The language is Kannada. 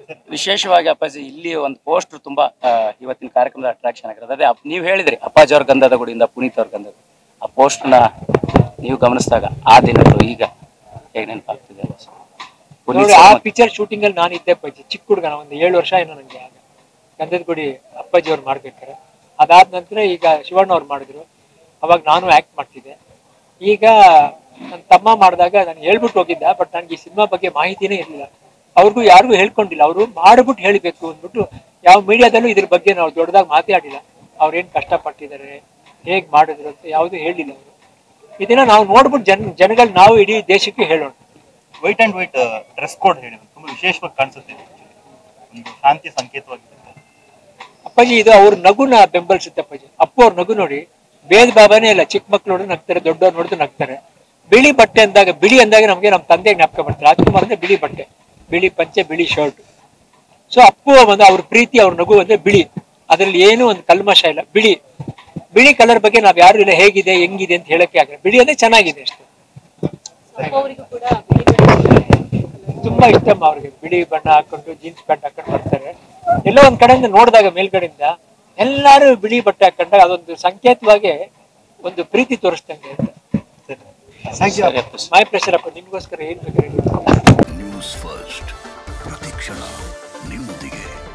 ವಿಶೇಷವಾಗಿ ಅಪ್ಪಾಜಿ ಇಲ್ಲಿ ಒಂದು ಪೋಸ್ಟರ್ ತುಂಬಾ ಆ, ಇವತ್ತಿನ ಕಾರ್ಯಕ್ರಮದ ಅಟ್ರಾಕ್ಷನ್ ಆಗಿರೋದು ಅದೇ ಅಪ್- ನೀವು ಹೇಳಿದ್ರಿ ಅಪ್ಪಾಜಿ ಅವ್ರ ಗಂಧದ ಗುಡಿಯಿಂದ ಪುನೀತ್ ಅವ್ರ ಗಂಧದ ಆ ಪೋಸ್ಟ್ನ ನೀವು ಗಮನಿಸಿದಾಗ ಆ ದಿನಗಳು ಈಗ ಹೇಗೆ ನೆನಪಾಗ್ತಿದೆ ಪುನೀತ್ ನೋಡಿ ಆ ಸರ್ ಪಿಕ್ಚರ್ ಶೂಟಿಂಗ್ ಅಲ್ಲಿ ನಾನು ಇದ್ದೆ ಅಪ್ಪಾಜಿ ಚಿಕ್ಕ ಹುಡುಗ ಒಂದು ಏಳು ವರ್ಷ ಏನೋ ನಂಗೆ ಆಗ ಗಂಧದ ಗುಡಿ ಅಪ್ಪಾಜಿ ಅವ್ರು ಮಾಡ್ಬೇಕಾರೆ ಅದಾದ ನಂತರ ಈಗ ಶಿವಣ್ಣ ಅವ್ರು ಮಾಡಿದ್ರು ಅವಾಗ ನಾನು ಆಕ್ಟ್ ಮಾಡ್ತಿದ್ದೆ ಈಗ ನನ್ನ ತಮ್ಮ ಮಾಡಿದಾಗ ನಾನು ಹೇಳ್ಬಿಟ್ಟು ಹೋಗಿದ್ದ ಬಟ್ ನನಗೆ ಈ ಸಿನಿಮಾ ಬಗ್ಗೆ ಮಾಹಿತಿನೇ ಇರಲಿಲ್ಲ ಅವ್ರಿಗೂ ಯಾರಿಗೂ ಹೇಳ್ಕೊಂಡಿಲ್ಲ ಅವರು ಮಾಡ್ಬಿಟ್ಟು ಹೇಳ್ಬೇಕು ಅಂದ್ಬಿಟ್ಟು ಯಾವ ಮೀಡಿಯಾದಲ್ಲೂ ಇದ್ರ ಬಗ್ಗೆ ನಾವು ದೊಡ್ಡದಾಗಿ ಮಾತಾಡಿಲ್ಲ ಅವ್ರೇನ್ ಕಷ್ಟಪಟ್ಟಿದ್ದಾರೆ ಹೇಗ್ ಮಾಡಿದ್ರು ಅಂತ ಯಾವುದು ಹೇಳಿಲ್ಲ ಅವರು ಇದನ್ನ ನಾವು ನೋಡ್ಬಿಟ್ಟು ಜನ ಜನಗಳು ನಾವು ಇಡೀ ದೇಶಕ್ಕೆ ಹೇಳೋಣ white and white dress code ಹೇಳಿ ತುಂಬಾ ವಿಶೇಷವಾಗಿ ಕಾಣಿಸುತ್ತೆ ಇದು actually. ಒಂದು ಶಾಂತಿ ಸಂಕೇತವಾಗಿದೆ ಅಪ್ಪಾಜಿ ಇದು ಅವ್ರ ನಗುನ ಬೆಂಬಲಿಸುತ್ತೆ ಅಪ್ಪಾಜಿ ಅಪ್ಪು ಅವ್ರ ನಗು ನೋಡಿ ಭೇದ ಭಾವನೆ ಇಲ್ಲ ಚಿಕ್ಕ ಮಕ್ಳು ನೋಡಿದ್ರೆ ನಗ್ತಾರೆ ದೊಡ್ಡವ್ರು ನೋಡಿದ್ರೆ ನಗ್ತಾರೆ ಬಿಳಿ ಬಟ್ಟೆ ಅಂದಾಗ ಬಿಳಿ ಅಂದಾಗ ನಮಗೆ ನಮ್ಮ ತಂದೆ ಜ್ಞಾಪಕ ಬರ್ತಾರೆ ರಾಜ್ಕುಮಾರ್ ಅಂದ್ರೆ ಬಿಳಿ ಬಟ್ಟೆ ಬಿಳಿ ಪಂಚೆ ಬಿಳಿ ಶರ್ಟ್ ಸೊ ಅಪ್ಪು ಒಂದು ಅವ್ರ ಪ್ರೀತಿ ಅವ್ರ ನಗು ಅಂದ್ರೆ ಬಿಳಿ ಅದ್ರಲ್ಲಿ ಏನು ಒಂದು ಕಲ್ಮಶ ಇಲ್ಲ ಬಿಳಿ ಬಿಳಿ ಕಲರ್ ಬಗ್ಗೆ ನಾವ್ ಯಾರು ಇಲ್ಲ ಹೇಗಿದೆ ಹೆಂಗಿದೆ ಅಂತ ಹೇಳಕ್ಕೆ ಆಗಲ್ಲ ಬಿಳಿ ಅಂದ್ರೆ ಚೆನ್ನಾಗಿದೆ ಅಷ್ಟೇ ಅವರಿಗೂ ಕೂಡ ಬಿಳಿ ಬಟ್ಟೆ ತುಂಬಾ ಇಷ್ಟಮ್ಮ ಅವ್ರಿಗೆ ಬಿಳಿ ಬಣ್ಣ ಹಾಕೊಂಡು ಜೀನ್ಸ್ ಪ್ಯಾಂಟ್ ಹಾಕೊಂಡು ಬರ್ತಾರೆ ಎಲ್ಲೋ ಒಂದ್ ಕಡೆಯಿಂದ ನೋಡಿದಾಗ ಮೇಲ್ಗಡೆಯಿಂದ ಎಲ್ಲಾರು ಬಿಳಿ ಬಟ್ಟೆ ಹಾಕೊಂಡಾಗ ಅದೊಂದು ಸಂಕೇತವಾಗಿ ಒಂದು ಪ್ರೀತಿ ತೋರಿಸ್ದಂಗೆ ಸರಿ ಮೈ ಪ್ರೆಷರ್ ಅಪ್ಪ ನಿಮ್ಗೋಸ್ಕರ ಏನ್ ಬೇಕಾದ್ರೆ ಹೇಳಿ. ನ್ಯೂಸ್ ಫಸ್ಟ್ ಪ್ರತಿಕ್ಷಣ ನಿಮ್ಮೊಂದಿಗೆ